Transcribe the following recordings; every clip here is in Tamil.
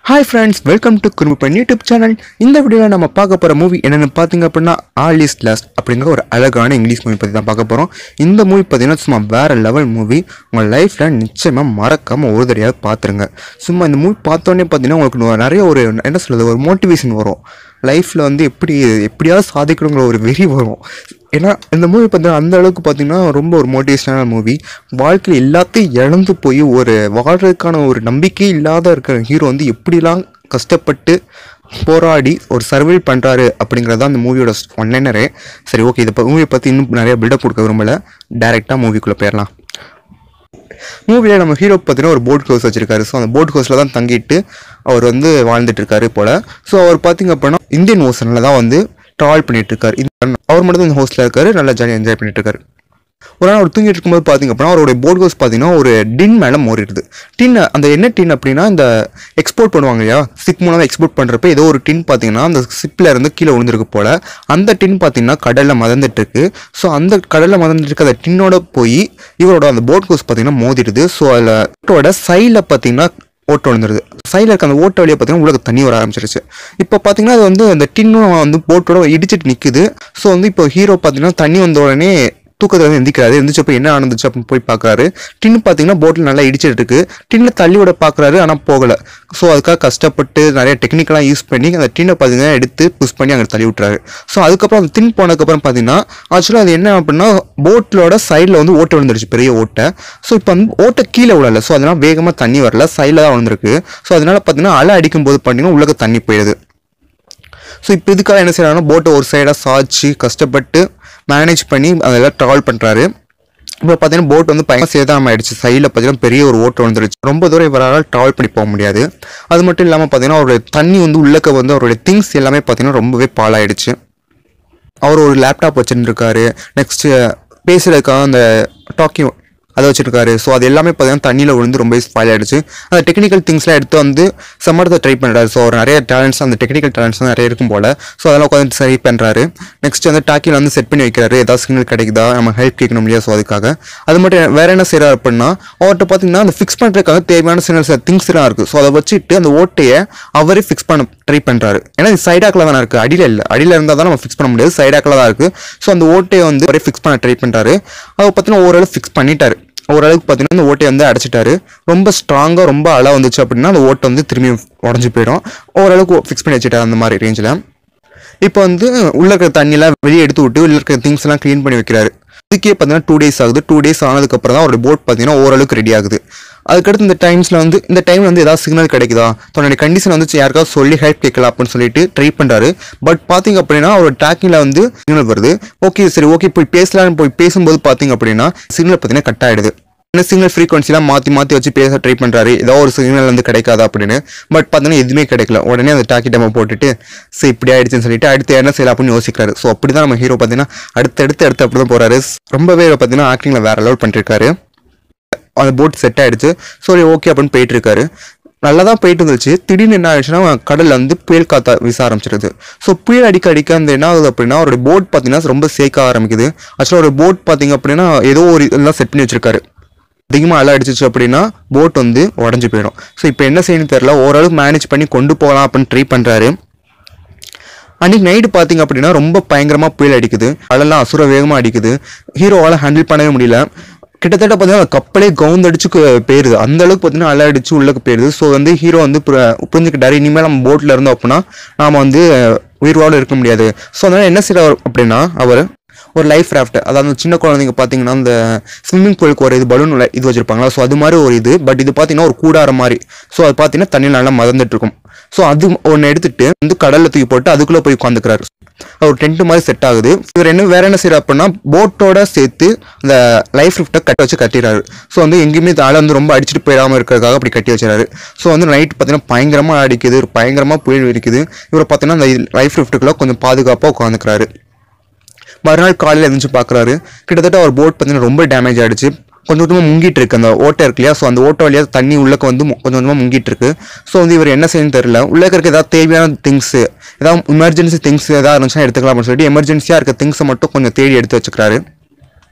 hi friends welcome to Kurumuppan YouTube channel இந்த வீடியோவில் நம்ம பார்க்க போகிற மூவி என்னென்னு பார்த்தீங்க அப்படின்னா ஆல் இஸ் லாஸ்ட் அப்படிங்கிற ஒரு அழகான இங்கிலீஷ் மூவி பற்றி தான் பார்க்க போகிறோம் இந்த மூவி பார்த்தீங்கன்னா சும்மா வேறு லெவல் மூவி உங்கள் லைஃப்பில் நிச்சயமாக மறக்காமல் ஒரு தடையாக பார்த்துருங்க சும்மா இந்த மூவி பார்த்தோன்னே பார்த்தீங்கன்னா உங்களுக்கு நிறைய ஒரு என்ன சொல்கிறது ஒரு மோட்டிவேஷன் வரும் லைஃப்பில் வந்து எப்படி எப்படியாவது சாதிக்கணுங்கிற ஒரு வெறி வரும் ஏன்னா இந்த மூவி பார்த்தீங்கன்னா அந்த அளவுக்கு பார்த்தீங்கன்னா ரொம்ப ஒரு மோட்டிவேஷனான மூவி வாழ்க்கையில் எல்லாத்தையும் இழந்து போய் ஒரு வாழ்றதுக்கான ஒரு நம்பிக்கை இல்லாத இருக்கிற ஹீரோ வந்து எப்படிலாம் கஷ்டப்பட்டு போராடி ஒரு சர்வைவ் பண்ணுறாரு அப்படிங்கிறது தான் அந்த மூவியோட ஒன்லைனரே சரி ஓகே இதை மூவியை பற்றி இன்னும் நிறைய பில்டப் கொடுக்க விரும்பல டேரெக்டாக மூவிக்குள்ளே போயிடலாம் மூவியில் நம்ம ஹீரோ பார்த்தீங்கன்னா ஒரு போட் ஹவுஸ் வச்சிருக்காரு ஸோ அந்த போட் ஹவுஸில் தான் தங்கிட்டு அவர் வந்து வாழ்ந்துட்டு இருக்காரு போல் ஸோ அவர் பார்த்தீங்க அப்படின்னா இந்தியன் ஓசனில் தான் வந்து ட்ராவல் பண்ணிட்டு இருக்காரு இந்த- அவர் மட்டும் தான் இந்த ஹவுஸில் இருக்காரு நல்லா ஜாலியாக என்ஜாய் பண்ணிட்டு இருக்காரு ஒரு நாள் அவர் தூங்கிட்டு இருக்கும்போது பார்த்தீங்க அப்படின்னா அவருடைய போட் ஹவுஸ் பார்த்தீங்கன்னா ஒரு டின் மேலே மோறிடுது டின் அந்த என்ன டின் அப்படின்னா இந்த எக்ஸ்போர்ட் பண்ணுவாங்க இல்லையா சிப் மூலமாக எக்ஸ்போர்ட் பண்ணுறப்ப ஏதோ ஒரு டின் பார்த்தீங்கன்னா அந்த சிப்பில் இருந்து கீழே விழுந்திருக்கு போல் அந்த டின் பார்த்தீங்கன்னா கடலில் மதந்துட்டு இருக்கு ஸோ அந்த கடலில் மதந்துட்டு இருக்க அந்த டின்னோட போய் இவரோட அந்த போட் ஹவுஸ் பார்த்தீங்கன்னா மோதிடுது ஸோ அதில் போட்டோட சைடில் பார்த்தீங்கன்னா ஓட்டை விழுந்துருது சைடில் இருக்க அந்த ஓட்ட வழியாக பார்த்தீங்கன்னா உள்ள தண்ணி வர ஆரம்பிச்சிருச்சு இப்போ பார்த்தீங்கன்னா அது வந்து அந்த டின்னும் வந்து போட்டோட இடிச்சிட்டு நிற்குது ஸோ வந்து இப்போ ஹீரோ பார்த்தீங்கன்னா தண்ணி வந்த உடனே தூக்கத்தில் வந்து எந்திக்கிறாரு எந்திரிச்சப்போ என்ன நடந்துச்சு அப்படின்னு போய் பார்க்குறாரு டின்னு பார்த்தீங்கன்னா போட்டில் நல்லா இடிச்சிட்டு இருக்கு டின்னில் தள்ளி விட பார்க்குறாரு ஆனால் போகலை ஸோ அதுக்காக கஷ்டப்பட்டு நிறைய டெக்னிக்கலாக யூஸ் பண்ணி அந்த டின்னை பார்த்தீங்கன்னா எடுத்து புஷ் பண்ணி அங்கே தள்ளி விட்டுறாரு ஸோ அதுக்கப்புறம் அந்த டின் போனதுக்கப்புறம் பார்த்தீங்கன்னா ஆக்சுவலாக அது என்ன அப்படின்னா போட்டோட சைடில் வந்து ஓட்டை விழுந்துருச்சு பெரிய ஓட்டை ஸோ இப்போ வந்து ஓட்டை கீழே விழல ஸோ அதனால வேகமாக தண்ணி வரல சைடில் தான் விழுந்திருக்கு ஸோ அதனால பார்த்தீங்கன்னா அலை அடிக்கும் போது பார்த்தீங்கன்னா உள்ளக தண்ணி போயிடுது ஸோ இப்போ இதுக்காக என்ன செய்யறாங்கன்னா போட்டை ஒரு சைடாக சாய்ச்சி கஷ்டப்பட்டு மேனேஜ் பண்ணி அதெல்லாம் ட்ராவல் பண்ணுறாரு இப்போ பார்த்தீங்கன்னா போட் வந்து பயங்கர சேதாரம் ஆயிடுச்சு சைடில் பார்த்தீங்கன்னா பெரிய ஒரு ஓட்டம் வந்துருச்சு ரொம்ப தூரம் இவரால் ட்ராவல் பண்ணி போக முடியாது அது மட்டும் இல்லாமல் பார்த்தீங்கன்னா அவருடைய தண்ணி வந்து உள்ளக்க வந்து அவருடைய திங்ஸ் எல்லாமே பார்த்தீங்கன்னா ரொம்பவே பாழாயிடுச்சு அவர் ஒரு லேப்டாப் வச்சுருக்காரு நெக்ஸ்ட்டு பேசுறதுக்காக அந்த டாக்கிங் அதை வச்சுருக்காரு ஸோ அது எல்லாமே பார்த்தீங்கன்னா தண்ணியில் விழுந்து ரொம்ப ஸ்பாயில் ஆயிடுச்சு அந்த டெக்னிக்கல் திங்ஸ்லாம் எடுத்து வந்து சம்மரத்தை ட்ரை பண்ணுறாரு ஸோ அவர் நிறைய டேலண்ட்ஸ் அந்த டெக்னிக்கல் டேலண்ட்ஸ் நிறைய இருக்கும் போல் ஸோ அதெல்லாம் உட்காந்து சரி பண்ணுறாரு நெக்ஸ்ட் வந்து டாக்கியில் வந்து செட் பண்ணி வைக்கிறாரு ஏதாவது சிக்னல் கிடைக்குதா நம்ம ஹெல்ப் கேட்கணும் இல்லையா ஸோ அதுக்காக அது மட்டும் வேற என்ன செய்கிறார் அப்படின்னா அவர்கிட்ட பார்த்தீங்கன்னா அந்த ஃபிக்ஸ் பண்ணுறதுக்காக தேவையான சில திங்ஸ் எல்லாம் இருக்குது ஸோ அதை வச்சுட்டு அந்த ஓட்டையை அவரே ஃபிக்ஸ் பண்ண ட்ரை பண்ணுறாரு ஏன்னா இது சைடாக்கில் தானே இருக்குது அடியில் இல்லை அடியில் இருந்தால் தான் நம்ம ஃபிக்ஸ் பண்ண முடியாது சைடாக்கில் தான் இருக்குது ஸோ அந்த ஓட்டையை வந்து அவரே ஃபிக்ஸ் பண்ண ட்ரை பண்ணுறாரு அவர் பார்த்தீங்கன்னா ஓரளவு ஃபிக்ஸ் பண்ணிட்டாரு ஓரளவுக்கு பார்த்தீங்கன்னா அந்த ஓட்டையை வந்து அடைச்சிட்டாரு ரொம்ப ஸ்ட்ராங்காக ரொம்ப அலை வந்துச்சு அப்படின்னா அந்த ஓட்டை வந்து திரும்பி உடஞ்சி போயிடும் ஓரளவுக்கு ஃபிக்ஸ் பண்ணி வச்சுட்டாரு அந்த மாதிரி ரேஞ்சில் இப்போ வந்து உள்ள இருக்கிற தண்ணியெல்லாம் வெளியே எடுத்து விட்டு உள்ள இருக்கிற திங்ஸ் எல்லாம் க்ளீன் பண்ணி வைக்கிறாரு இதுக்கே பார்த்தீங்கன்னா டூ டேஸ் ஆகுது டூ டேஸ் ஆனதுக்கப்புறம் தான் அவருடைய போட் பார்த்தீங்கன்னா ஓரளவுக்கு ரெடி ஆகுது அதுக்கடுத்து இந்த டைம்ஸில் வந்து இந்த டைமில் வந்து ஏதாவது சிக்னல் கிடைக்குதா தன்னுடைய கண்டிஷன் வந்து யாருக்காவது சொல்லி ஹெல்ப் கேட்கலாம் அப்படின்னு சொல்லிட்டு ட்ரை பண்ணுறாரு பட் பார்த்தீங்க அப்படின்னா அவரோட ட்ராக்கிங்கில் வந்து சிக்னல் வருது ஓகே சரி ஓகே போய் பேசலாம்னு போய் பேசும்போது பார்த்தீங்க அப்படின்னா சிக்னல் பார்த்தீங்கன்னா கட் ஆகிடுது என்ன சிக்னல் ஃப்ரீக்வன்சிலாம் மாற்றி மாற்றி வச்சு பேச ட்ரை பண்ணுறாரு ஏதோ ஒரு சிக்னல் வந்து கிடைக்காதா அப்படின்னு பட் பார்த்தீங்கன்னா எதுவுமே கிடைக்கல உடனே அந்த டாக்கி டேமை போட்டுட்டு சரி இப்படி ஆயிடுச்சுன்னு சொல்லிட்டு அடுத்து என்ன செய்யலாம் அப்படின்னு யோசிக்கிறாரு ஸோ அப்படி தான் நம்ம ஹீரோ பார்த்தீங்கன்னா அடுத்தடுத்து அடுத்து அப்படி தான் போகிறாரு ரொம்பவே பார்த்தீங்கன்னா ஆக்டிங்கில் வேற லெவல் பண்ணிருக்காரு அந்த போட் செட் ஆயிடுச்சு சரி ஓகே அப்படின்னு போயிட்டு இருக்காரு நல்லா தான் போயிட்டு இருந்துச்சு திடீர்னு என்ன ஆயிடுச்சுன்னா கடல்ல வந்து புயல் காத்தா வீச ஆரம்பிச்சிருது ஸோ புயல் அடிக்க அடிக்க அந்த என்ன ஆகுது அப்படின்னா அவருடைய போட் பார்த்தீங்கன்னா ரொம்ப சேக்க ஆரம்பிக்குது ஆக்சுவலாக ஒரு போட் பார்த்தீங்க அப்படின்னா ஏதோ ஒரு இதெல்லாம் செட் பண்ணி வச்சிருக்காரு அதிகமாக அலை அடிச்சிச்சு அப்படின்னா போட் வந்து உடஞ்சி போயிடும் ஸோ இப்போ என்ன செய்யணும்னு தெரியல ஓரளவுக்கு மேனேஜ் பண்ணி கொண்டு போகலாம் அப்படின்னு ட்ரை பண்ணுறாரு அன்னைக்கு நைட்டு பார்த்தீங்க அப்படின்னா ரொம்ப பயங்கரமாக புயல் அடிக்குது அழலாம் அசுர வேகமாக அடிக்குது ஹீரோவால் ஹேண்டில் பண்ணவே முடியல கிட்டத்தட்ட பார்த்தீங்கன்னா அந்த கப்பலே கவுந்தடிச்சு கு- போயிருது அந்த அளவுக்கு பார்த்தீங்கன்னா அலை அடிச்சு உள்ளக்கு போயிருது ஸோ வந்து ஹீரோ வந்து புர- புரிஞ்சுக்கிட்டாரு இனிமேல் நம்ம போட்டில் இருந்தோம் அப்படின்னா நாம் வந்து உயிர்வாழ இருக்க முடியாது ஸோ அதனால என்ன செய்யறாரு அப்படின்னா அவர் ஒரு லைஃப் ராஃப்ட் அதாவது சின்ன குழந்தைங்க பார்த்தீங்கன்னா அந்த ஸ்விம்மிங் பூலுக்கு ஒரு இது பலூன் இது வச்சிருப்பாங்களா ஸோ அது மாதிரி ஒரு இது பட் இது பார்த்தீங்கன்னா ஒரு கூடாரம் மாதிரி ஸோ அது பார்த்தீங்கன்னா தண்ணி நல்லா மதந்துட்டு இருக்கும் ஸோ அது ஒன்று எடுத்துட்டு வந்து கடலில் தூக்கி போட்டு அதுக்குள்ளே போய் உட்காந்துக்கிறாரு ஒரு டென்ட் மாதிரி செட் ஆகுது இவர் என்ன வேற என்ன செய்யறாரு அப்படின்னா போட்டோட சேர்த்து அந்த லைஃப் ரிஃப்ட்டை கட்ட வச்சு கட்டிடுறாரு ஸோ வந்து எங்கேயுமே தலை வந்து ரொம்ப அடிச்சுட்டு போயிடாம இருக்கிறதுக்காக அப்படி கட்டி வச்சிடறாரு ஸோ வந்து நைட் பார்த்தீங்கன்னா பயங்கரமாக அடிக்குது பயங்கரமாக புயல் இருக்குது இவர் பார்த்தீங்கன்னா அந்த லைஃப் ரிஃப்ட்டுக்குள்ள கொஞ்சம் பாதுகாப்பாக உட்காந்துக்கிறாரு மறுநாள் காலையில் எழுந்துச்சு பார்க்குறாரு கிட்டத்தட்ட அவர் போட் பார்த்தீங்கன்னா ரொம்ப டேமேஜ் ஆயிடுச்சு கொஞ்சம் கொஞ்சமாக முங்கிட்டு இருக்கு அந்த ஓட்டை இருக்கு இல்லையா ஸோ அந்த ஓட்டை வழியாக தண்ணி உள்ளக்க வந்து மு- கொஞ்சம் கொஞ்சமாக முங்கிட்டு இருக்கு ஸோ வந்து இவர் என்ன செய்யணும்னு தெரியல உள்ள இருக்க ஏதாவது தேவையான திங்ஸ் ஏதாவது எமர்ஜென்சி திங்ஸ் ஏதாவது இருந்துச்சுன்னா எடுத்துக்கலாம் அப்படின்னு சொல்லிட்டு எமர்ஜென்சியாக இருக்க திங்ஸை மட்டும் கொஞ்சம் தேடி எடுத்து வச்சுக்கிறாரு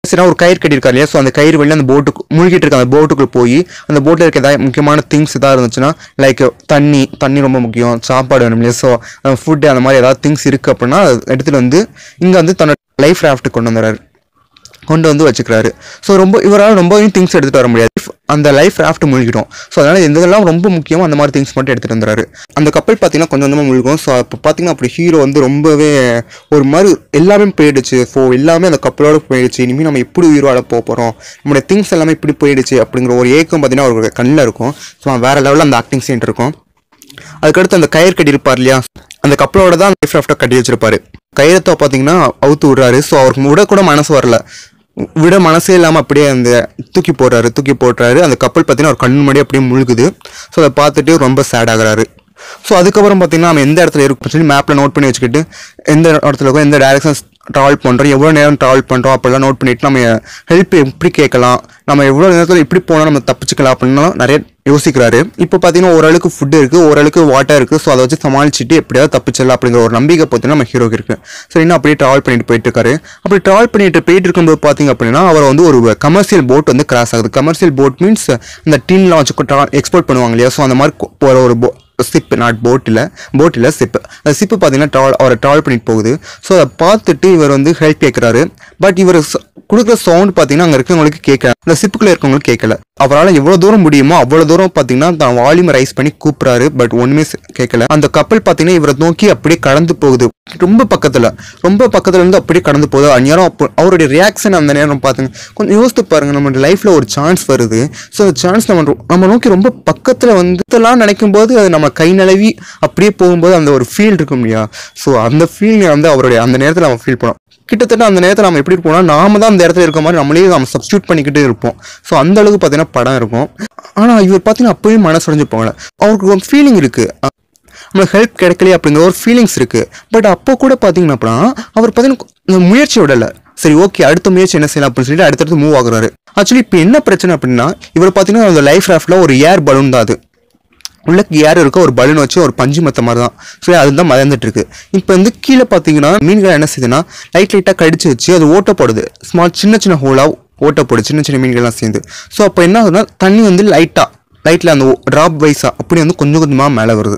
சரி ஒரு கயிறு கட்டியிருக்காரு இல்லையா ஸோ அந்த கயிறு வெளியே அந்த போட்டுக்கு முழுகிட்டு இருக்க அந்த போட்டுக்குள்ள போய் அந்த போட்டில் இருக்க ஏதாவது முக்கியமான திங்ஸ் ஏதாவது இருந்துச்சுன்னா லைக் தண்ணி தண்ணி ரொம்ப முக்கியம் சாப்பாடு வேணும் இல்லையா ஸோ ஃபுட்டு அந்த மாதிரி ஏதாவது திங்ஸ் இருக்குது அப்படின்னா அதை எடுத்துகிட்டு வந்து இங்கே வந்து தன்னோட லைஃப் ராஃப்ட் கொண்டு வந்துடுறாரு கொண்டு வந்து வச்சுக்கிறாரு ஸோ ரொம்ப இவரால் ரொம்பவும் திங்ஸ் எடுத்துகிட்டு வர முடியாது அந்த லைஃப் ராஃப்ட் முழுகிடும் ஸோ அதனால் எந்த இதெல்லாம் ரொம்ப முக்கியமோ அந்த மாதிரி திங்ஸ் மட்டும் எடுத்துகிட்டு வந்துறாரு அந்த கப்பல் பார்த்தீங்கன்னா கொஞ்சம் கொஞ்சமாக முழுகும் ஸோ அப்போ பார்த்தீங்கன்னா அப்படி ஹீரோ வந்து ரொம்பவே ஒரு மாதிரி எல்லாமே போயிடுச்சு ஸோ எல்லாமே அந்த கப்பலோட போயிடுச்சு இனிமேல் நம்ம எப்படி உயிரோட போக போகிறோம் நம்மளுடைய திங்ஸ் எல்லாமே இப்படி போயிடுச்சு அப்படிங்கிற ஒரு ஏக்கம் பார்த்தீங்கன்னா அவருக்கு கண்ணில் இருக்கும் ஸோ வேறு லெவலில் அந்த ஆக்டிங் சீன் இருக்கும் அதுக்கடுத்து அந்த கயிறு கட்டி இருப்பார் இல்லையா அந்த கப்பலோட தான் லைஃப் ராஃப்டை கட்டி வச்சிருப்பாரு கயிறத்தை பார்த்தீங்கன்னா அவுத்து விடுறாரு ஸோ அவருக்கு விட கூட மனசு வரல விட மனசே இல்லாமல் அப்படியே அந்த தூக்கி போடுறாரு தூக்கி போட்டுறாரு அந்த கப்பல் பார்த்தீங்கன்னா ஒரு கண் முன்னாடி அப்படியே முழுகுது ஸோ அதை பார்த்துட்டு ரொம்ப சேட் ஆகுறாரு ஸோ அதுக்கப்புறம் பார்த்தீங்கன்னா நம்ம எந்த இடத்துல இருக்கும் சொல்லி மேப்பில் நோட் பண்ணி வச்சுக்கிட்டு எந்த இடத்துல இருக்கோம் எந்த டைரக்ஷன் ட்ராவல் பண்ணுறோம் எவ்வளோ நேரம் ட்ராவல் பண்ணுறோம் அப்படிலாம் நோட் பண்ணிட்டு நம்ம ஹெல்ப் எப்படி கேட்கலாம் நம்ம எவ்வளோ நேரத்தில் இப்படி போனால் நம்ம தப்பிச்சுக்கலாம் அப்படின்லாம் நிறைய யோசிக்கிறாரு இப்போ பார்த்தீங்கன்னா ஓரளவுக்கு ஃபுட் இருக்குது ஓரளவுக்கு வாட்டர் இருக்குது ஸோ அதை வச்சு சமாளிச்சுட்டு எப்படியாவது தப்பிச்சிடலாம் அப்படிங்கிற ஒரு நம்பிக்கை பார்த்தீங்கன்னா நம்ம ஹீரோக்கு இருக்குது ஸோ இன்னும் அப்படியே ட்ராவல் பண்ணிட்டு போயிட்டு இருக்காரு அப்படி ட்ராவல் பண்ணிட்டு போயிட்டு இருக்கும்போது பார்த்தீங்க அப்படின்னா அவர் வந்து ஒரு கமர்ஷியல் போட் வந்து கிராஸ் ஆகுது கமர்ஷியல் போட் மீன்ஸ் இந்த டீன்லாம் வச்சு எக்ஸ்போர்ட் பண்ணுவாங்க இல்லையா ஸோ அந்த மாதிரி கொ- போகிற ஒரு போ சிப் நாட் போட்டில் போட்டில் சிப்பு அந்த சிப்பு பார்த்தீங்கன்னா ட்ராவல் அவரை ட்ராவல் பண்ணிட்டு போகுது ஸோ அதை பார்த்துட்டு இவர் வந்து ஹெல்ப் கேட்குறாரு பட் இவர் ச- கொடுக்குற சவுண்ட் பார்த்தீங்கன்னா அங்கே இருக்கவங்களுக்கு கேட்கல அந்த சிப்புக்குள்ளே இருக்கவங்களுக்கு கேட்கல அவரால் எவ்வளோ தூரம் முடியுமோ அவ்வளோ தூரம் பார்த்தீங்கன்னா தான் வால்யூம் ரைஸ் பண்ணி கூப்பிட்றாரு பட் ஒன்றுமே ச- கேட்கல அந்த கப்பல் பார்த்தீங்கன்னா இவரை நோக்கி அப்படியே கடந்து போகுது ரொம்ப பக்கத்தில் ரொம்ப பக்கத்துல இருந்து அப்படியே கடந்து போகுது அந்நேரம் அப்போ அவருடைய ரியாக்ஷன் அந்த நேரம் பார்த்துங்க கொஞ்சம் யோசித்து பாருங்க நம்ம லைஃப்பில் ஒரு சான்ஸ் வருது ஸோ அந்த சான்ஸ் நம்ம ரொ- நம்ம நோக்கி ரொம்ப பக்கத்தில் வந்துலாம் நினைக்கும் போது அது நம்ம கை நழுவி அப்படியே போகும்போது அந்த ஒரு ஃபீல் இருக்கும் இல்லையா ஸோ அந்த ஃபீல் வந்து அவருடைய அந்த நேரத்தில் நம்ம ஃபீல் பண்ணோம் கிட்டத்தட்ட அந்த நேரத்தில் நம்ம எப்படி இருப்போம்னா நாம தான் அந்த இடத்துல இருக்க மாதிரி நம்மளே நம்ம சப்ஸ்டியூட் பண்ணிக்கிட்டே இருப்போம் ஸோ அந்த அளவுக்கு பார்த்தீங்கன்னா படம் இருக்கும் ஆனால் இவர் பார்த்தீங்கன்னா அப்பவே மனசு உடைஞ்சு போகல அவருக்கு ஒரு ஃபீலிங் இருக்குது நம்மளுக்கு ஹெல்ப் கிடைக்கலையே அப்படிங்கிற ஒரு ஃபீலிங்ஸ் இருக்கு பட் அப்போ கூட பார்த்தீங்கன்னா அப்படின்னா அவர் பார்த்தீங்கன்னா முயற்சி விடலை சரி ஓகே அடுத்த முயற்சி என்ன செய்யலாம் அப்படின்னு சொல்லிட்டு அடுத்தடுத்து மூவ் ஆகுறாரு ஆக்சுவலி இப்போ என்ன பிரச்சனை அப்படின்னா இவர் பார்த்தீங்கன்னா அந்த லைஃப் ராஃப்டில் ஒரு ஏர் பலூன் தான் அது உள்ள ஏர் இருக்க ஒரு பலூன் வச்சு ஒரு பஞ்சு மத்த மாதிரி தான் ஸோ அதுதான் மறந்துட்டு இருக்கு இப்போ வந்து கீழே பார்த்தீங்கன்னா மீன்கள் என்ன செய்யுதுன்னா லைட் லைட்டாக கடிச்சு வச்சு அது ஓட்டப்படுது ஸ்மால் சின்ன சின்ன ஹோலாக ஓட்டப்படுது சின்ன சின்ன மீன்கள்லாம் சேர்ந்து ஸோ அப்போ என்ன ஆகுதுன்னா தண்ணி வந்து லைட்டாக லைட்டில் அந்த ட்ராப் வைஸாக அப்படி வந்து கொஞ்சம் கொஞ்சமாக மேலே வருது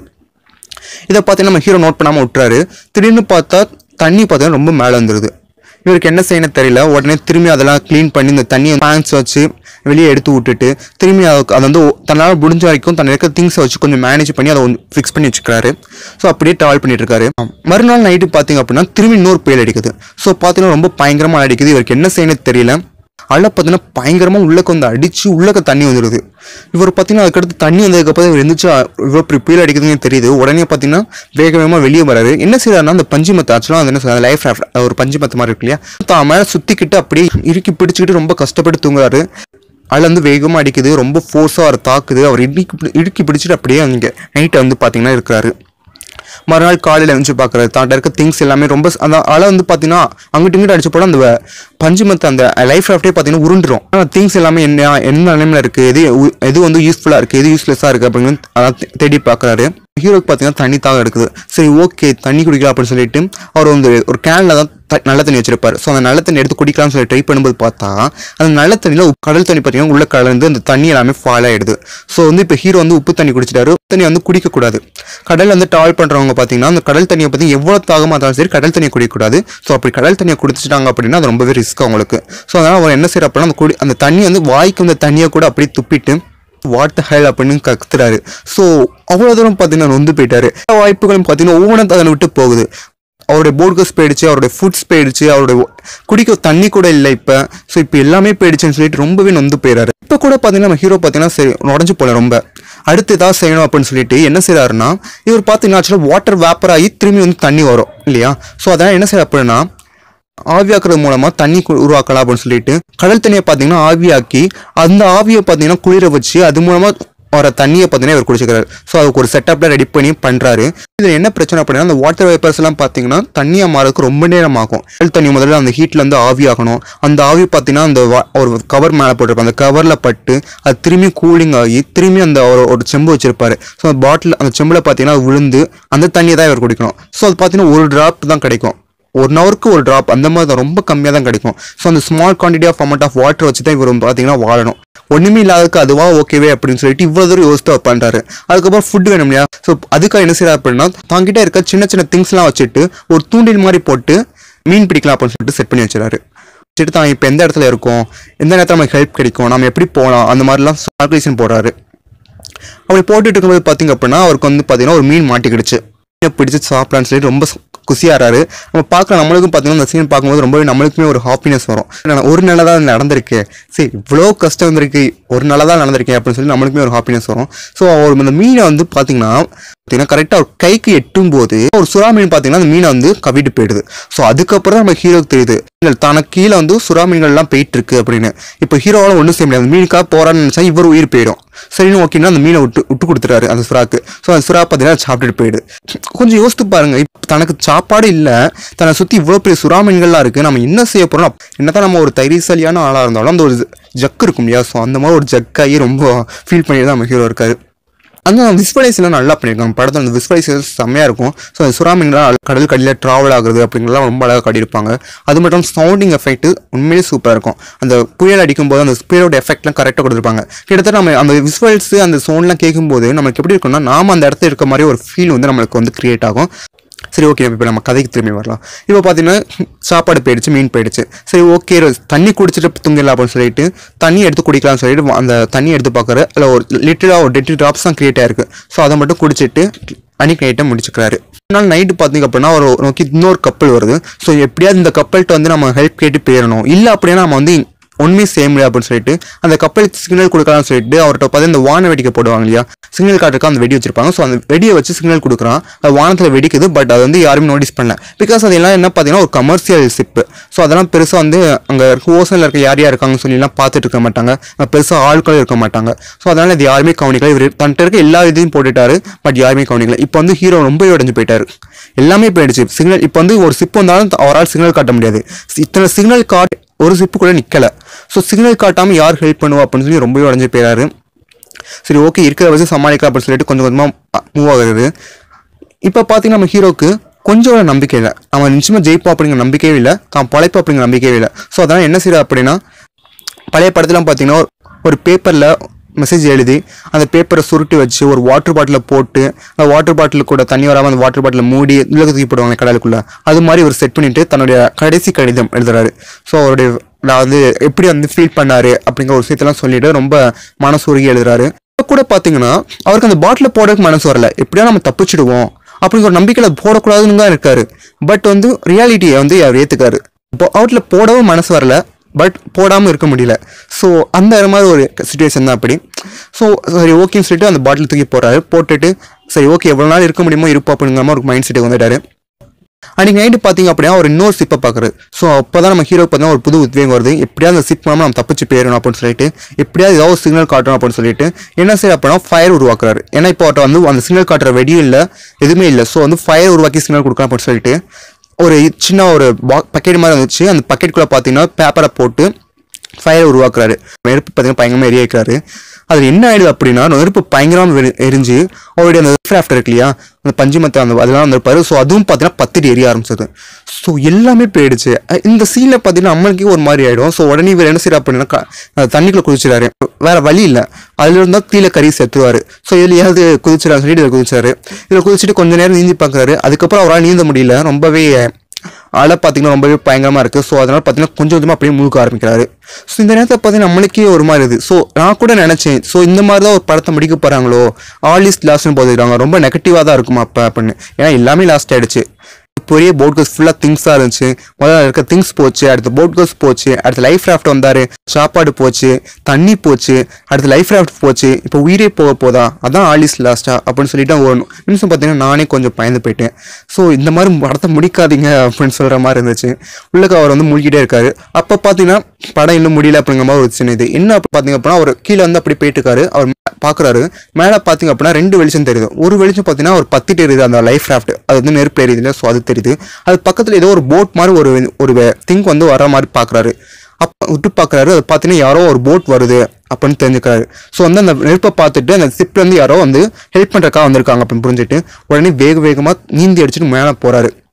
இதை பார்த்தீங்கன்னா நம்ம ஹீரோ நோட் பண்ணாமல் விட்டுறாரு திடீர்னு பார்த்தா தண்ணி பார்த்தீங்கன்னா ரொம்ப மேலே வந்துடுது இவருக்கு என்ன செய்யணும் தெரியல உடனே திரும்பி அதெல்லாம் க்ளீன் பண்ணி இந்த தண்ணியை பேண்ட்ஸ் வச்சு வெளியே எடுத்து விட்டுட்டு திரும்பி அதை அதை வந்து ஒ- தன்னால் முடிஞ்ச வரைக்கும் தன் இருக்க திங்ஸை வச்சு கொஞ்சம் மேனேஜ் பண்ணி அதை ஃபிக்ஸ் பண்ணி வச்சுக்கிறாரு ஸோ அப்படியே ட்ராவல் பண்ணிட்டு இருக்காரு மறுநாள் நைட்டு பார்த்தீங்க அப்படின்னா திரும்பி இன்னொரு புயல் அடிக்குது ஸோ பார்த்தீங்கன்னா ரொம்ப பயங்கரமாக அடிக்குது இவருக்கு என்ன செய்யணும் தெரியல அலை பார்த்தீங்கன்னா பயங்கரமாக உள்ளக்க வந்து அடிச்சு உள்ளக்க தண்ணி வந்துடுது இவர் பார்த்தீங்கன்னா அதுக்கடுத்து தண்ணி வந்ததுக்கப்புறம் இவர் எந்திரிச்சு இவ்வளோ இப்படி புயல் அடிக்குதுன்னு தெரியுது உடனே பார்த்தீங்கன்னா வேக வேகமாக வெளியே வராரு என்ன செய்யறாருன்னா அந்த பஞ்சு மத்த ஆக்சுவலாக அது என்ன சொல்றது லைஃப் ஒரு பஞ்சு மத்த மாதிரி இருக்கு இல்லையா தான் மேலே சுற்றிக்கிட்டு அப்படியே இறுக்கி பிடிச்சிக்கிட்டு ரொம்ப கஷ்டப்பட்டு தூங்குறாரு அலை வந்து வேகமாக அடிக்குது ரொம்ப ஃபோர்ஸாக அவர் தாக்குது அவர் இடுக்கி பிடி- இடுக்கி பிடிச்சிட்டு அப்படியே அங்கே நைட்டை வந்து பார்த்தீங்கன்னா இருக்கிறாரு மறுநாள் காலையில் எழுந்து பார்க்குறது தாண்ட இருக்க திங்ஸ் எல்லாமே ரொம்ப ஸ்- அந்த அலை வந்து பார்த்தீங்கன்னா அங்கிட்டு இங்கிட்டு அடிச்சு போட அந்த வ- பஞ்சு மத்த அந்த லைஃப் ராஃப்டே பார்த்தீங்கன்னா உருண்டுரும் ஆனால் திங்ஸ் எல்லாமே என்ன என்ன நிலைமையில இருக்குது எது உ- எது வந்து யூஸ்ஃபுல்லாக இருக்குது எது யூஸ்லெஸ்ஸாக இருக்குது அப்படின்னு அதான் தே- தேடி பார்க்குறாரு ஹீரோக்கு பார்த்தீங்கன்னா தண்ணி தாக எடுக்குது சரி ஓகே தண்ணி குடிக்கலாம் அப்படின்னு சொல்லிட்டு அவர் வந்து ஒரு கேனில் தான் த- நல்ல தண்ணி வச்சிருப்பாரு ஸோ அந்த நல்ல தண்ணி எடுத்து குடிக்கலாம்னு சொல்லி ட்ரை பண்ணும்போது பார்த்தா அந்த நல்ல தண்ணியில் கடல் தண்ணி பார்த்தீங்கன்னா உள்ள கலந்து அந்த தண்ணி எல்லாமே ஃபால் ஆயிடுது ஸோ வந்து இப்போ ஹீரோ வந்து உப்பு தண்ணி குடிச்சிட்டாரு உப்பு தண்ணி வந்து குடிக்கக்கூடாது கடல் வந்து ட்ராவல் பண்ணுறவங்க பார்த்தீங்கன்னா அந்த கடல் தண்ணியை பற்றி எவ்வளோ தாகமாக இருந்தாலும் சரி கடல் தண்ணியை குடிக்கக்கூடாது ஸோ அப்படி கடல் தண்ணியை குடிச்சிட்டாங்க அப்படின்னா அது ரொம்பவே ரிஸ்க் அவங்களுக்கு ஸோ அதனால் அவர் என்ன செய்யற அப்படின்னா அந்த குடி அந்த தண்ணி வந்து வாய்க்கு அந்த தண்ணியை கூட அப்படியே துப்பிட்டு வாட் த ஹெல் அப்படின்னு கத்துறாரு ஸோ அவ்வளோ தூரம் பார்த்தீங்கன்னா நொந்து போயிட்டாரு எல்லா வாய்ப்புகளும் பார்த்தீங்கன்னா ஒவ்வொன்றும் அதனை விட்டு போகுது அவருடைய போர்ட்கஸ் போயிடுச்சு அவருடைய ஃபுட்ஸ் போயிடுச்சு அவருடைய குடிக்க தண்ணி கூட இல்லை இப்போ ஸோ இப்போ எல்லாமே போயிடுச்சுன்னு சொல்லிட்டு ரொம்பவே நொந்து போயிடாரு இப்போ கூட பார்த்தீங்கன்னா நம்ம ஹீரோ பார்த்தீங்கன்னா சரி உடஞ்சு போல ரொம்ப அடுத்து ஏதாவது செய்யணும் அப்படின்னு சொல்லிட்டு என்ன செய்றாருன்னா இவர் பார்த்தீங்கன்னா ஆக்சுவலாக வாட்டர் வேப்பர் ஆகி திரும்பி வந்து தண்ணி வரும் இல்லையா ஸோ அதனால் என்ன செய்ய அப்படின்னா ஆவியாக்குறது மூலமா தண்ணி கு- உருவாக்கலாம் அப்படின்னு சொல்லிட்டு கடல் தண்ணியை பார்த்தீங்கன்னா ஆவியாக்கி அந்த ஆவியை பார்த்தீங்கன்னா குளிர வச்சு அது மூலமா வர தண்ணியை பார்த்தீங்கன்னா இவர் குடிச்சுக்கிறாரு ஸோ அதுக்கு ஒரு செட்டப்ல ரெடி பண்ணி பண்றாரு இதில் என்ன பிரச்சனை அப்படின்னா அந்த வாட்டர் வேப்பர்ஸ் எல்லாம் பார்த்தீங்கன்னா தண்ணியா மாறதுக்கு ரொம்ப நேரம் ஆகும் கடல் தண்ணி முதல்ல அந்த ஹீட்ல இருந்து ஆவியாகணும் அந்த ஆவி பார்த்தீங்கன்னா அந்த வா- ஒரு கவர் மேலே போட்டிருப்பாங்க அந்த கவர்ல பட்டு அது திரும்பி கூலிங் ஆகி திரும்பி அந்த ஒரு ஒரு செம்பு வச்சிருப்பாரு ஸோ அந்த பாட்டில் அந்த செம்புல பார்த்தீங்கன்னா அது விழுந்து அந்த தண்ணியை தான் இவர் குடிக்கணும் ஸோ அது பார்த்தீங்கன்னா ஒரு டிராப் தான் கிடைக்கும் ஒன் ஹவருக்கு ஒரு ட்ராப் அந்த மாதிரி தான் ரொம்ப கம்மியாக தான் கிடைக்கும் ஸோ அந்த small quantity of amount of water வச்சு தான் இவர் பார்த்தீங்கன்னா வாழணும் ஒன்றுமே இல்லாததுக்கு அதுவா ஓகேவே அப்படின்னு சொல்லிட்டு இவ்வளோ தூரம் யோசித்து அவர் பண்ணுறாரு அதுக்கப்புறம் ஃபுட் வேணும் இல்லையா ஸோ அதுக்காக என்ன செய்யறாரு அப்படின்னா தாங்கிட்ட இருக்க சின்ன சின்ன திங்ஸ்லாம் வச்சுட்டு ஒரு தூண்டில் மாதிரி போட்டு மீன் பிடிக்கலாம் அப்படின்னு சொல்லிட்டு செட் பண்ணி வச்சுறாரு வச்சுட்டு தான் இப்போ எந்த இடத்துல இருக்கோம் எந்த நேரத்தில் நமக்கு ஹெல்ப் கிடைக்கும் நம்ம எப்படி போகலாம் அந்த மாதிரிலாம் கால்குலேஷன் போடுறாரு அப்படி போட்டுட்டு இருக்கும்போது பார்த்தீங்க அப்படின்னா அவருக்கு வந்து பார்த்தீங்கன்னா ஒரு மீன் மாட்டிக்கிடுச்சு மீனை பிடிச்சி சாப்பிடலான்னு சொல்லி ரொம்ப குசியாறாரு நம்ம பார்க்குற நம்மளுக்கும் பார்த்தீங்கன்னா அந்த சீன் பார்க்கும்போது ரொம்பவே நம்மளுக்குமே ஒரு ஹாப்பினஸ் வரும் ஏன்னா, ஒரு நாளாக தான் நடந்திருக்கு சரி இவ்வளோ கஷ்டம் வந்திருக்கு ஒரு நாளாக தான் நடந்திருக்கேன் அப்படின்னு சொல்லி நம்மளுக்குமே ஒரு ஹாப்பினஸ் வரும் ஸோ அவர் அந்த மீனை வந்து பார்த்தீங்கன்னா பார்த்தீங்கன்னா கரெக்டாக ஒரு கைக்கு எட்டும் போது ஒரு சுறா மீன் பார்த்தீங்கன்னா அந்த மீனை வந்து கவிட்டு போயிடுது ஸோ அதுக்கப்புறம் நம்ம ஹீரோக்கு தெரியுது இல்லை, தனக்கு கீழே வந்து சுறா மீன்கள்லாம் போயிட்டு இருக்கு அப்படின்னு இப்போ ஹீரோவால் ஒன்றும் செய்ய முடியாது அந்த மீனுக்காக போறான்னு நினச்சா இவர் உயிர் போயிடும் சரின்னு ஓகேன்னா அந்த மீனை விட்டு விட்டு கொடுத்துறாரு அந்த சுறாக்கு ஸோ அந்த சுறா பார்த்தீங்கன்னா சாப்பிட்டுட்டு போயிடுது கொஞ்சம் யோசித்து பாருங்க இப்ப தனக்கு சாப்பாடு இல்லை தன்னை சுற்றி இவ்வளோ பெரிய சுறா மீன்கள்லாம் இருக்குது நம்ம என்ன செய்ய போகிறோம் என்னதான் நம்ம ஒரு தைரியசாலியான ஆளாக இருந்தாலும் அந்த ஒரு ஜக்கு இருக்கும் இல்லையா ஸோ அந்த மாதிரி ஒரு ஜக்காகி ரொம்ப ஃபீல் பண்ணி தான் நம்ம ஹீரோ இருக்காரு அந்த விஸ்வலைஸ்லாம் நல்லா பண்ணியிருக்காங்க படத்தில் அந்த விஸ்வலைசேஷன் செம்மையாக இருக்கும் ஸோ அந்த சுறாமீன்லாம் கடல் கடியில் ட்ராவல் ஆகுறது அப்படிங்கிறலாம் ரொம்ப அழகாக காட்டியிருப்பாங்க அது மட்டும் சவுண்டிங் எஃபெக்ட் உண்மையிலேயே சூப்பராக இருக்கும் அந்த புயல் அடிக்கும்போது அந்த புயலோட எஃபெக்ட்லாம் கரெக்டாக கொடுத்துருப்பாங்க கிட்டத்தட்ட நம்ம அந்த விஸ்வல்ஸ் அந்த சவுண்ட்லாம் கேட்கும்போது நமக்கு எப்படி இருக்கும்னா நாம அந்த இடத்துல இருக்க மாதிரி ஒரு ஃபீல் வந்து நம்மளுக்கு வந்து கிரியேட் ஆகும் சரி ஓகே இப்போ நம்ம கதைக்கு திரும்பி வரலாம் இப்போ பார்த்தீங்கன்னா சாப்பாடு போயிடுச்சு மீன் போயிடுச்சு சரி ஓகே தண்ணி குடிச்சிட்டு தூங்கிடலாம் அப்படின்னு சொல்லிட்டு தண்ணி எடுத்து குடிக்கலாம்னு சொல்லிட்டு அந்த தண்ணி எடுத்து பார்க்குற அதில் ஒரு லிட்டராக ஒரு டெட்டு ட்ராப்ஸ் தான் கிரியேட் ஆயிருக்கு ஸோ அதை மட்டும் குடிச்சிட்டு அன்னைக்கு நைட்டை முடிச்சுக்கிறாரு நாள் நைட்டு பார்த்தீங்க அப்படின்னா ஒரு நோக்கி இன்னொரு கப்பல் வருது ஸோ எப்படியாவது இந்த கப்பல்கிட்ட வந்து நம்ம ஹெல்ப் கேட்டு போயிடணும் இல்லை அப்படின்னா நம்ம வந்து ஒன்றுமே செய்ய முடியாது அப்படின்னு சொல்லிட்டு அந்த கப்பலுக்கு சிக்னல் கொடுக்கலாம்னு சொல்லிட்டு அவர்கிட்ட பார்த்து இந்த வான வெடிக்க போடுவாங்க இல்லையா சிக்னல் காட்டுறதுக்கு அந்த வெடி வச்சிருப்பாங்க ஸோ அந்த வெடியை வச்சு சிக்னல் கொடுக்குறான் அது வானத்தில் வெடிக்குது பட் அது வந்து யாருமே நோட்டீஸ் பண்ணல பிகாஸ் அதெல்லாம் என்ன பார்த்தீங்கன்னா ஒரு கமர்ஷியல் ஷிப்பு ஸோ அதெல்லாம் பெருசாக வந்து அங்கே ஓசனில் இருக்க யார் யார் இருக்காங்கன்னு சொல்லிலாம் பார்த்துட்டு இருக்க மாட்டாங்க பெருசாக ஆட்களும் இருக்க மாட்டாங்க ஸோ அதனால் இது யாருமே கவனிக்கல இவர் தன்கிட்ட இருக்க எல்லா இதையும் போட்டுட்டாரு பட் யாருமே கவனிக்கல இப்போ வந்து ஹீரோ ரொம்ப உடஞ்சு போயிட்டாரு எல்லாமே போயிடுச்சு சிக்னல் இப்போ வந்து ஒரு சிப் வந்தாலும் அவரால் சிக்னல் காட்ட முடியாது இத்தனை சிக்னல் காட் ஒரு சிப்பு கூட நிற்கல ஸோ சிக்னல் காட்டாமல் யார் ஹெல்ப் பண்ணுவா அப்படின்னு சொல்லி ரொம்பவே உடஞ்சு போயிடாரு சரி ஓகே இருக்கிற வச்சு சமாளிக்கலாம் அப்படின்னு சொல்லிட்டு கொஞ்சம் கொஞ்சமாக மூவ் ஆகுது இப்போ பார்த்தீங்கன்னா நம்ம ஹீரோக்கு கொஞ்சம் ஒரு நம்பிக்கை இல்லை அவன் நிச்சயமாக ஜெயிப்பா அப்படிங்கிற நம்பிக்கையே இல்லை தான் பழைப்பா அப்படிங்கிற நம்பிக்கையே இல்லை ஸோ அதனால் என்ன செய்யறா அப்படின்னா பழைய படத்துலாம் பார்த்தீங்கன்னா ஒரு பேப்பரில் மெசேஜ் எழுதி அந்த பேப்பரை சுருட்டி வச்சு ஒரு வாட்டர் பாட்டிலில் போட்டு அந்த வாட்டர் பாட்டில் கூட தண்ணி வராமல் அந்த வாட்டர் பாட்டில் மூடி உள்ள தூக்கி போடுவாங்க கடலுக்குள்ள அது மாதிரி ஒரு செட் பண்ணிட்டு தன்னுடைய கடைசி கடிதம் எழுதுறாரு ஸோ அவருடைய நான் வந்து எப்படி வந்து ஃபீல் பண்ணாரு அப்படிங்கிற ஒரு விஷயத்தெல்லாம் சொல்லிட்டு ரொம்ப மனசுருகி எழுதுறாரு இப்ப கூட பார்த்தீங்கன்னா அவருக்கு அந்த பாட்டில் போடறதுக்கு மனசு வரல எப்படியா நம்ம தப்பிச்சிடுவோம் அப்படிங்கிற ஒரு நம்பிக்கையில் போடக்கூடாதுன்னு தான் இருக்காரு பட் வந்து ரியாலிட்டியை வந்து அவர் ஏற்றுக்காரு அவுட்டில் போடவும் மனசு வரல பட் போடாமல் இருக்க முடியல ஸோ அந்த மாதிரி ஒரு சுச்சுவேஷன் தான் அப்படி ஸோ சரி ஓகேன்னு சொல்லிட்டு அந்த பாட்டில் தூக்கி போடுறாரு போட்டுட்டு சரி ஓகே எவ்வளோ நாள் இருக்க முடியுமோ இருப்போம் அப்படிங்கிற மாதிரி ஒரு மைண்ட் செட்டுக்கு வந்துட்டாரு அன்றைக்கி நைட்டு பார்த்தீங்க அப்படின்னா ஒரு இன்னொரு சிப்பை பார்க்குறது ஸோ அப்போ தான் நம்ம ஹீரோ பார்த்தீங்கன்னா ஒரு புது உத்வேகம் வருது எப்படியாவது அந்த சிப் மூலமாக நம்ம தப்பிச்சு போயிடணும் அப்படின்னு சொல்லிட்டு எப்படியாவது ஏதாவது சிக்னல் காட்டணும் அப்படின்னு சொல்லிட்டு என்ன செய்ய அப்படின்னா ஃபயர் உருவாக்குறாரு ஏன்னா இப்போ அவர்கிட்ட வந்து அந்த சிக்னல் காட்டுற வெடியும் இல்லை எதுவுமே இல்லை ஸோ வந்து ஃபயர் உருவாக்கி சிக்னல் கொடுக்கலாம் அப்படின்னு சொல்லிட்டு ஒரு சின்ன ஒரு பா பக்கெட் மாதிரி இருந்துச்சு அந்த பக்கெட்டுக்குள்ளே பார்த்தீங்கன்னா பேப்பரை போட்டு ஃபயர் உருவாக்குறாரு நெருப்பு பார்த்தீங்கன்னா பயங்கரமாக எரிய வைக்கிறாரு அதில் என்ன ஆயிடுது அப்படின்னா நெருப்பு பயங்கரமாக வெறி- எரிஞ்சு அவருடைய அந்த ஆஃப்டர் இருக்கு இல்லையா அந்த பஞ்சுமத்தை அந்த அதெல்லாம் வந்திருப்பாரு ஸோ அதுவும் பார்த்தீங்கன்னா பத்திட்டு எரிய ஆரம்பிச்சது ஸோ எல்லாமே போயிடுச்சு அஹ் இந்த சீனில் பார்த்தீங்கன்னா நம்மளுக்கே ஒரு மாதிரி ஆயிடும் ஸோ உடனே இவர் என்ன செய்யறா அப்படின்னா க- அந்த தண்ணிக்குள்ள குதிச்சிடாரு வேற வழி இல்லை அதுல இருந்தால் கீழே கறி செத்துருவாரு ஸோ இதுலையாவது குதிச்சிடாரு சொல்லிட்டு இதில் குதிச்சாரு இதில் குதிச்சுட்டு கொஞ்ச நேரம் நீந்தி பார்க்குறாரு அதுக்கப்புறம் அவரால் நீந்த முடியல ரொம்பவே அலை பார்த்தீங்கன்னா ரொம்பவே பயங்கரமாக இருக்குது ஸோ அதனால் பார்த்தீங்கன்னா கொஞ்சம் கொஞ்சமாக அப்படியே முழுக்க ஆரம்பிக்கிறாரு ஸோ இந்த நேரத்தில் பார்த்தீங்கன்னா நம்மளுக்கே ஒரு மாதிரி இது ஸோ நான் கூட நினச்சேன் ஸோ இந்த மாதிரி தான் ஒரு படத்தை முடிக்க போகிறாங்களோ ஆல் இஸ் லாஸ்ட்னு போதுறாங்க ரொம்ப நெகட்டிவாக தான் இருக்குமா அப்போ அப்படின்னு ஏன்னா எல்லாமே லாஸ்ட் ஆயிடுச்சு பெரிய போட் கோஸ் ஃபுல்லாக திங்ஸாக இருந்துச்சு முதல்ல இருக்க திங்ஸ் போச்சு அடுத்து போட் கோஸ் போச்சு அடுத்து லைஃப் ராஃப்ட் வந்தார் சாப்பாடு போச்சு தண்ணி போச்சு அடுத்து லைஃப் ராஃப்ட் போச்சு இப்போ உயிரே போக போதா அதான் ஆலிஸ் லாஸ்டா அப்படின்னு சொல்லிட்டு ஒரு நிமிஷம் பார்த்தீங்கன்னா நானே கொஞ்சம் பயந்து போயிட்டேன் ஸோ இந்த மாதிரி படத்தை முடிக்காதீங்க அப்படின்னு சொல்கிற மாதிரி இருந்துச்சு உள்ளக்க அவர் வந்து மூழ்கிட்டே இருக்காரு அப்போ பார்த்தீங்கன்னா படம் இன்னும் முடியல அப்படிங்கிற மாதிரி ஒரு சின்ன இது என்ன அப்படி பார்த்தீங்க அப்படின்னா அவர் கீழே வந்து அப்படி போயிட்டு இருக்காரு அவர் பார்க்குறாரு மேலே பார்த்தீங்க அப்படின்னா ரெண்டு வெளிச்சம் தெரியுது ஒரு வெளிச்சம் பார்த்தீங்கன்னா ஒரு பத்து தெரியுது அந்த லைஃப் ராஃப்ட் அது வந்து நெருப்பு எரியுது இல்லை ஸோ அது தெரியுது அது பக்கத்தில் ஏதோ ஒரு போட் மாதிரி ஒரு ஒரு திங்க் வந்து வர மாதிரி பார்க்குறாரு அப்போ விட்டு பார்க்குறாரு அது பார்த்தீங்கன்னா யாரோ ஒரு போட் வருது அப்படின்னு தெரிஞ்சுக்கிறாரு ஸோ வந்து அந்த நெருப்பை பார்த்துட்டு அந்த ஷிப்ல இருந்து யாரோ வந்து ஹெல்ப் பண்ணுறக்காக வந்திருக்காங்க அப்படின்னு புரிஞ்சுட்டு உடனே வேக வேகமாக நீந்தி அடிச்சுட்டு மேலே போகிறாரு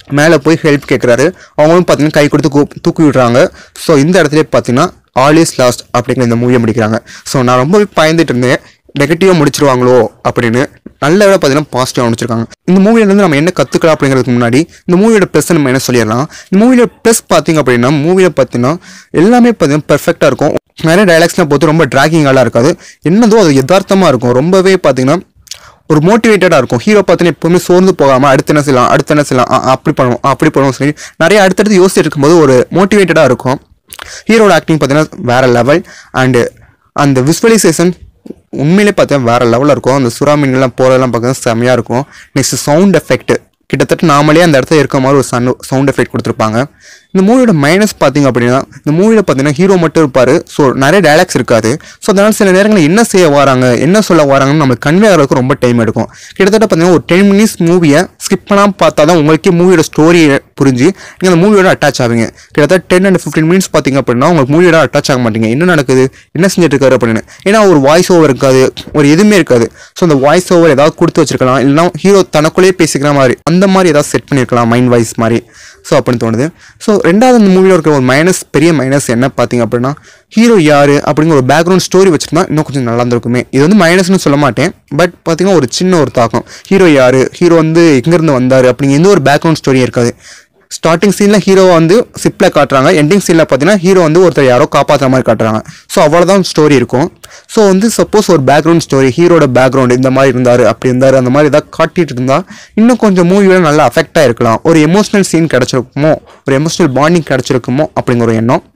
மேலே போய் ஹெல்ப் கேட்குறாரு அவங்களும் பார்த்தீங்கன்னா கை கொடுத்து கூப்- தூக்கி விடுறாங்க ஸோ இந்த இடத்துல பார்த்தீங்கன்னா ஆல் இஸ் லாஸ்ட் அப்படிங்கிற இந்த மூவியை முடிக்கிறாங்க ஸோ நான் ரொம்பவே பயந்துட்டு இருந்தேன் நெகட்டிவாக முடிச்சிருவாங்களோ அப்படின்னு நல்ல விட பார்த்தீங்கன்னா பாசிட்டிவாக முடிச்சிருக்காங்க இந்த மூவிலேருந்து நம்ம என்ன கற்றுக்கலாம் அப்படிங்கிறதுக்கு முன்னாடி இந்த மூவியோட ப்ளஸ் நம்ம என்ன சொல்லிடலாம் இந்த மூவியோட ப்ளஸ் பார்த்தீங்க அப்படின்னா மூவியில் பார்த்தீங்கன்னா எல்லாமே பார்த்தீங்கன்னா பெர்ஃபெக்டாக இருக்கும் நிறைய டைலாக்ஸ்லாம் பார்த்து ரொம்ப டிராகிங்காலாம் இருக்காது என்னதோ அது யதார்த்தமாக இருக்கும் ரொம்பவே பார்த்தீங்கன்னா ஒரு மோட்டிவேட்டடாக இருக்கும் ஹீரோ பார்த்தீங்கன்னா எப்பவுமே சோர்ந்து போகாமல் அடுத்து என்ன செய்யலாம் அடுத்து என்ன செய்யலாம் ஆ, அப்படி பண்ணுவோம் அப்படி பண்ணுவோம் சொல்லி நிறைய அடுத்தடுத்து யோசிச்சுட்டு இருக்கும்போது ஒரு மோட்டிவேட்டடாக இருக்கும் ஹீரோட ஆக்டிங் பார்த்தீங்கன்னா வேற லெவல் அண்டு அந்த விஸ்வலைசேஷன் உண்மையிலே பார்த்தீங்கன்னா வேற லெவலில் இருக்கும் அந்த சுறா மீன்கள்லாம் போகிறதெல்லாம் பார்த்தீங்கன்னா செமையாக இருக்கும் நெக்ஸ்ட் சவுண்ட் எஃபெக்ட் கிட்டத்தட்ட நாமளே அந்த இடத்துல இருக்க மாதிரி ஒரு சன் சவுண்ட் எஃபெக்ட் கொடுத்துருப்பாங்க இந்த மூவியோட மைனஸ் பார்த்தீங்க அப்படின்னா இந்த மூவியில் பார்த்தீங்கன்னா ஹீரோ மட்டும் இருப்பார் ஸோ நிறைய டைலாக்ஸ் இருக்காது ஸோ அதனால் சில நேரங்களில் என்ன செய்ய வராங்க என்ன சொல்ல வராங்கன்னு நம்மளுக்கு கன்வே ஆகிறதுக்கு ரொம்ப டைம் எடுக்கும் கிட்டத்தட்ட பார்த்தீங்கன்னா ஒரு டென் மினிட்ஸ் மூவியை ஸ்கிப் பண்ணாமல் பார்த்தா தான் உங்களுக்கே மூவியோட ஸ்டோரியை புரிஞ்சு நீங்கள் அந்த மூவியோட அட்டாச் ஆவீங்க கிட்டத்தட்ட டென் அண்ட் ஃபிஃப்டீன் மினிட்ஸ் பார்த்தீங்க அப்படின்னா உங்களுக்கு மூவியோட அட்டாச் ஆக மாட்டீங்க என்ன நடக்குது என்ன செஞ்சுட்டு இருக்காரு அப்படின்னு ஏன்னா ஒரு வாய்ஸ் ஓவர் இருக்காது ஒரு எதுவுமே இருக்காது ஸோ அந்த வாய்ஸ் ஓவர் ஏதாவது கொடுத்து வச்சிருக்கலாம் இல்லைனா ஹீரோ தனக்குள்ளேயே பேசிக்கிற மாதிரி அந்த மாதிரி ஏதாவது செட் பண்ணியிருக்கலாம் மைண்ட் வாய்ஸ் மாதிரி ஸோ அப்படின்னு தோணுது ஸோ ரெண்டாவது அந்த மூவியில் இருக்கிற ஒரு மைனஸ் பெரிய மைனஸ் என்ன பார்த்தீங்க அப்படின்னா ஹீரோ யார் அப்படிங்கிற ஒரு பேக்ரவுண்ட் ஸ்டோரி வச்சுருந்தா இன்னும் கொஞ்சம் நல்லா இருந்திருக்குமே இது வந்து மைனஸ்னு சொல்ல மாட்டேன் பட் பார்த்தீங்கன்னா ஒரு சின்ன ஒரு தாக்கம் ஹீரோ யார் ஹீரோ வந்து எங்கேருந்து வந்தார் அப்படிங்கிற எந்த ஒரு பேக்ரவுண்ட் ஸ்டோரியும் இருக்காது ஸ்டார்டிங் சீனில் ஹீரோவை வந்து சிப்பில் காட்டுறாங்க எண்டிங் சீனில் பார்த்தீங்கன்னா ஹீரோ வந்து ஒருத்தர் யாரோ காப்பாற்றுற மாதிரி காட்டுறாங்க ஸோ அவ்வளோதான் ஸ்டோரி இருக்கும் ஸோ வந்து சப்போஸ் ஒரு பேக்ரவுண்ட் ஸ்டோரி ஹீரோட பேக்ரவுண்ட் இந்த மாதிரி இருந்தார் அப்படி இருந்தார் அந்த மாதிரி ஏதாவது காட்டிட்டு இருந்தால் இன்னும் கொஞ்சம் மூவியோட நல்லா அஃபெக்டாக இருக்கலாம் ஒரு எமோஷனல் சீன் கிடச்சிருக்குமோ ஒரு எமோஷனல் பாண்டிங் கிடச்சிருக்குமோ அப்படிங்கிற ஒரு எண்ணம்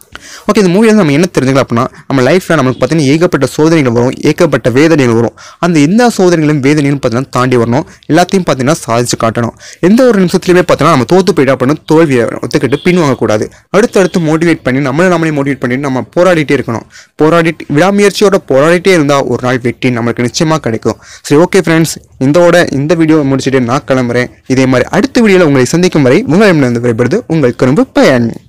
ஓகே இந்த மூவியில் நம்ம என்ன தெரிஞ்சுக்கலாம் அப்படின்னா நம்ம லைஃப்பில் நமக்கு பார்த்தீங்கன்னா ஏகப்பட்ட சோதனைகள் வரும் ஏகப்பட்ட வேதனைகள் வரும் அந்த எந்த சோதனைகளும் வேதனைகளும் பார்த்தீங்கன்னா தாண்டி வரணும் எல்லாத்தையும் பார்த்தீங்கன்னா சாதிச்சு காட்டணும் எந்த ஒரு நிமிஷத்துலையுமே பார்த்தீங்கன்னா நம்ம தோத்து போயிட்டோம் அப்படின்னு தோல்வியை ஒத்துக்கிட்டு பின் வாங்கக்கூடாது அடுத்தடுத்து மோட்டிவேட் பண்ணி நம்மளை நம்மளே மோட்டிவேட் பண்ணி நம்ம போராடிட்டே இருக்கணும் போராடிட்டு விடாமுயற்சியோட போராடிட்டே இருந்தால் ஒரு நாள் வெற்றி நம்மளுக்கு நிச்சயமாக கிடைக்கும் சரி ஓகே ஃப்ரெண்ட்ஸ் இந்தோட இந்த வீடியோ முடிச்சுட்டு நான் கிளம்புறேன் இதே மாதிரி அடுத்த வீடியோவில் உங்களை சந்திக்கும் வரை உங்களிடம் விரைபடுது உங்கள் கரும்பு பயன்